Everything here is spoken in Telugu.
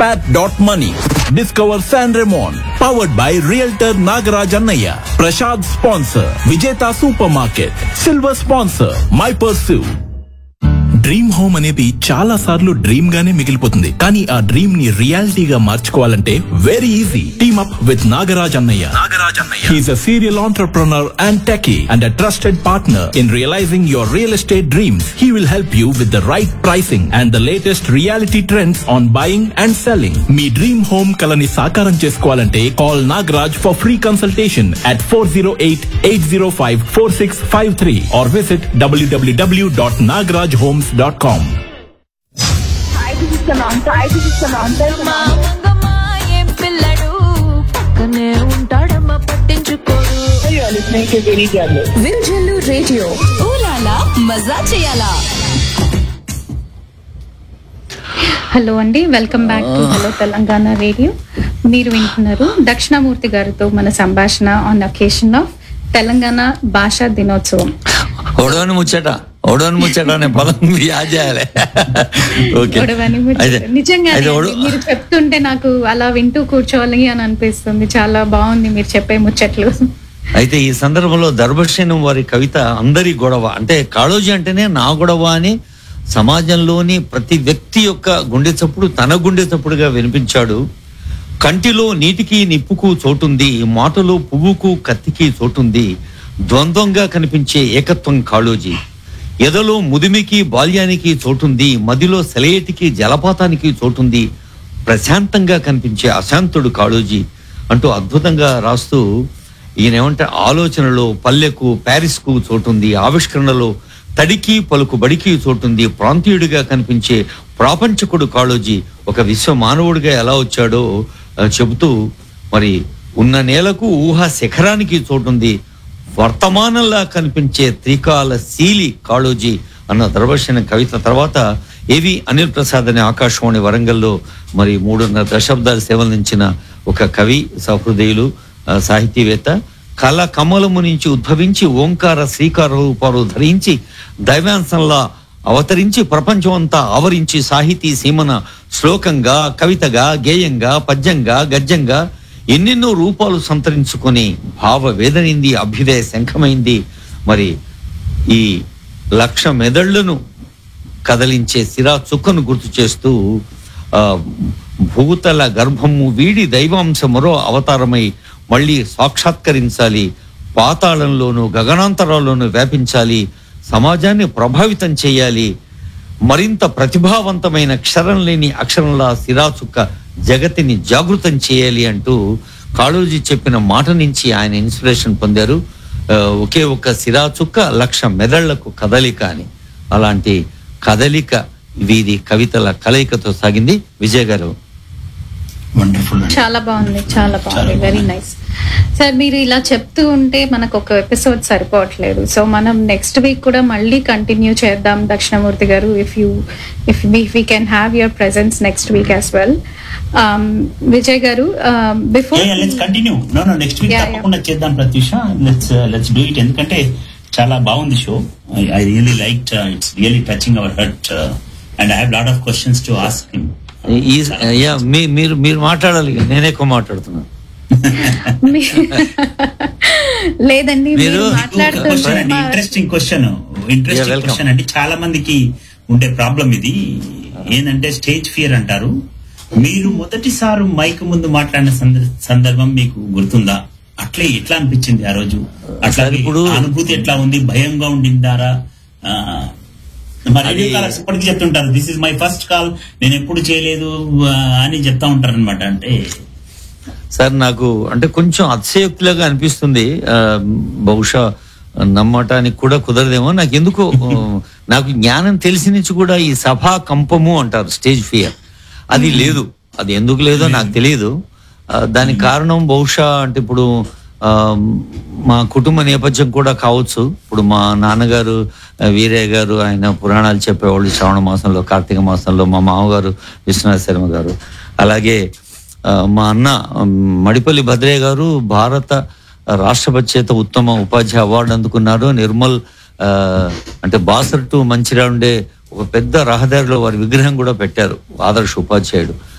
expat.money. Discover San Ramon. Powered by Realtor Nagaraj Annaya. Prashad sponsor. Vijeta Supermarket. Silver sponsor. My Pursue. Dream home అనేది చాలా సార్లు డ్రీమ్ గానే మిగిలిపోతుంది కానీ ఆ డ్రీమ్ ని రియాలిటీగా మార్చుకోవాలంటే very easy team up with Nagaraj అన్నయ్య నాగరాజ్ అన్నయ్య he's a serial entrepreneur and techie and a trusted partner in realizing your real estate dreams he will help you with the right pricing and the latest realty trends on buying and selling మీ డ్రీమ్ హోమ్ కలని సాకారం చేసుకోవాలంటే call Nagaraj for free consultation at four zero eight eight zero five four six five three are visit డబ్ల్యూడబ్ల్యూడబ్ల్యూ dot Nagaraj homes dot com Hi, this is Samantha. Hi, this is Samantha. మా మంగమ్మ ఏం పిల్లడు పక్కనే ఉంటాడమ్మ పట్టించుకోడు You are listening to Vinny Jallo. Vinjallu radio ఊరాలా మజా చేయాలా హలో అండి welcome back to hello Telangana radio మీరు వింటున్నారు దక్షిణామూర్తి గారితో మన సంభాషణ ఆన్ అకేషన్ ఆఫ్ తెలంగాణ భాషా దినోత్సవం ఒడవని ముచ్చట ఒడవని ముచ్చట అనే పదం యాద్ చేయాలి ఓకే గొడవని ముచ్చట. అయితే నిజంగా అయితే ఒడ- మీరు చెప్తుంటే నాకు అలా వింటూ కూర్చోవాలి అని అనిపిస్తుంది చాలా బాగుంది మీరు చెప్పే ముచ్చట్లు అయితే ఈ సందర్భంలో దర్భశనం వారి కవిత అందరి గొడవ అంటే కాళోజీ అంటేనే నా గొడవ అని సమాజంలోని ప్రతి వ్యక్తి యొక్క గుండె చప్పుడు తన గుండె చప్పుడుగా వినిపించాడు కంటిలో నీటికి నిప్పుకు చోటుంది మాటలో పువ్వుకు కత్తికి చోటుంది ద్వంద్వంగా కనిపించే ఏకత్వం కాళోజీ ఎదలో ముదిమికి బాల్యానికి చోటుంది మదిలో సెలయేటికి జలపాతానికి చోటుంది ప్రశాంతంగా కనిపించే అశాంతుడు కాళోజీ అంటూ అద్భుతంగా రాస్తూ ఈయన ఏమంటే ఆలోచనలో పల్లెకు ప్యారిస్కు చోటుంది ఆవిష్కరణలో తడికి పలుకు బడికి చోటుంది ప్రాంతీయుడిగా కనిపించే ప్రాపంచకుడు కాళోజీ ఒక విశ్వ మానవుడిగా ఎలా వచ్చాడో ఆ, చెబుతూ మరి ఉన్న నేలకు ఊహ శిఖరానికి చోటుంది వర్తమానంలా కనిపించే త్రికాల శీలి కాళోజీ అన్న దర్భర్షణ కవిత తర్వాత ఏవి అనిల్ ప్రసాద్ అనే ఆకాశవాణి వరంగల్లో మరి మూడున్నర దశాబ్దాలు సేవలందించిన ఒక కవి సహృదయులు ఆ, సాహితీవేత్త కళ కమలము నుంచి ఉద్భవించి ఓంకార శ్రీకార రూపాలు ధరించి దైవాంశంలా అవతరించి ప్రపంచమంతా ఆవరించి సాహితీ సీమన శ్లోకంగా కవితగా గేయంగా పద్యంగా గద్యంగా ఎన్నెన్నో రూపాలు సంతరించుకొని భావ వేదనింది అభ్యుదయ శంఖమైంది మరి ఈ లక్ష మెదళ్లను కదలించే సిరా చుక్కను గుర్తు చేస్తూ ఆ, భూతల గర్భము వీడి దైవాంశ మరో అవతారమై మళ్ళీ సాక్షాత్కరించాలి పాతాళంలోనూ గగనాంతరాల్లోనూ వ్యాపించాలి సమాజాన్ని ప్రభావితం చేయాలి మరింత ప్రతిభావంతమైన క్షరం లేని అక్షరంలా సిరాచుక్క జగతిని జాగృతం చేయాలి అంటూ కాళోజీ చెప్పిన మాట నుంచి ఆయన ఇన్స్పిరేషన్ పొందారు ఆ, ఒకే ఒక్క సిరాచుక్క లక్ష మెదళ్లకు కదలిక అని అలాంటి కదలిక వీరి కవితల కలయికతో సాగింది విజయ్ గారు వండర్ఫుల్ చాలా బాగుంది చాలా బాగుంది వెరీ నైస్ సార్ మీరు ఇలా చెప్తూ ఉంటే మనకు ఒక ఎపిసోడ్ సరిపోవట్లేదు సో మనం నెక్స్ట్ వీక్ కూడా మళ్ళీ కంటిన్యూ చేద్దాం Dakshinamurthy garu if you if if we can have your presence next week as well Vijay garu before let's continue no no next week Yeah, yeah. తప్పకుండా చేద్దాం Prathyusha let's let's do it ఎందుకంటే చాలా బాగుంది show I really like it's really touching our heart and I have lot of questions to ask him ఈ యా, మీ- మీరు మీరు మాట్లాడాలి ఇక. నేనే ఎక్కువ మాట్లాడుతున్నాను లేదండి మీరు మీరు- క్వశ్చన్ అండి మాట్లాడుతున్న interesting question Yeah, interesting welcome. Question అండి చాలా మందికి ఉండే ప్రాబ్లం ఇది ఏంటంటే స్టేజ్ ఫియర్ అంటారు మీరు మొదటిసారి మైక్ ముందు మాట్లాడిన సంద- సందర్భం మీకు గుర్తుందా అట్లే ఎట్లా అనిపించింది ఆ రోజు అట్లా సార్, ఇప్పుడు- అనుభూతి ఎట్లా ఉంది భయంగా ఉండిందారా ఆ, మరి రేడియో అది- కాలర్స్ ఇప్పటికీ చెప్తుంటారు this is my first call నేను ఎప్పుడు చేయలేదు ఆ, అని చెప్తా ఉంటారు అనమాట అంటే సార్ నాకు అంటే కొంచెం అతిశయోక్తిలాగా అనిపిస్తుంది ఆ, బహుశా నమ్మటానికి కూడా కుదరదేమో నాకు ఎందుకో ఆ, నాకు జ్ఞానం తెలిసి నుంచి కూడా ఈ సభా కంపము అంటారు స్టేజ్ ఫియర్ అది లేదు అది ఎందుకు లేదో నాకు తెలియదు ఆ, దానికి కారణం బహుశా అంటే ఇప్పుడు ఆ, మా కుటుంబ నేపథ్యం కూడా కావచ్చు ఇప్పుడు మా నాన్నగారు ఆ, వీరయ్య గారు ఆయన పురాణాలు చెప్పేవాళ్ళు శ్రావణ మాసంలో కార్తీక మాసంలో మా మామగారు విశ్వనాథ శర్మ గారు అలాగే ఆ, మా అన్న ఉమ్, మడిపల్లి భద్రయ్య గారు భారత రాష్ట్రపతి చేత ఉత్తమ ఉపాధ్యాయ అవార్డు అందుకున్నారు నిర్మల్ ఆ, అంటే బాసర్ టు మంచిర్యాల ఉండే ఒక పెద్ద రహదారిలో వారి విగ్రహం కూడా పెట్టారు ఆదర్శ ఉపాధ్యాయుడు